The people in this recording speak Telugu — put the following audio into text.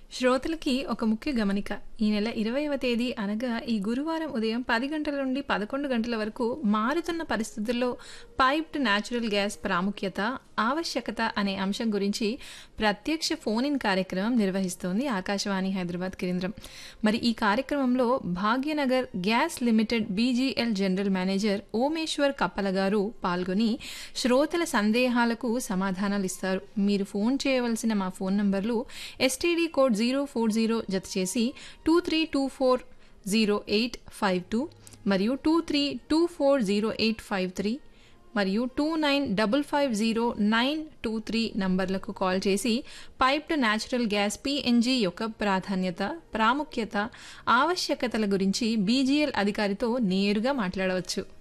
శ్రోతలకి ఒక ముఖ్య గమనిక ఈ నెల ఇరవైవ తేదీ అనగా ఈ గురువారం ఉదయం పది గంటల నుండి పదకొండు గంటల వరకు మారుతున్న పరిస్థితుల్లో పైప్డ్ న్యాచురల్ గ్యాస్ ప్రాముఖ్యత ఆవశ్యకత అనే అంశం గురించి ప్రత్యక్ష ఫోన్ ఇన్ కార్యక్రమం నిర్వహిస్తోంది ఆకాశవాణి హైదరాబాద్ కేంద్రం మరి ఈ కార్యక్రమంలో Bhagyanagar gas limited BGL general manager Omeshwar Kappala గారు పాల్గొని శ్రోతల సందేహాలకు సమాధానాలు ఇస్తారు మీరు ఫోన్ చేయవలసిన మా ఫోన్ నంబర్లు STD code zero four zero జత చేసి two three two four zero eight five two మరియు two three two four zero eight five three మరియు two nine double five zero nine two three నంబర్లకు కాల్ చేసి పైప్డ్ న్యాచురల్ గ్యాస్ పిఎన్జి యొక్క ప్రాధాన్యత ప్రాముఖ్యత ఆవశ్యకతల గురించి బీజీఎల్ అధికారితో నేరుగా మాట్లాడవచ్చు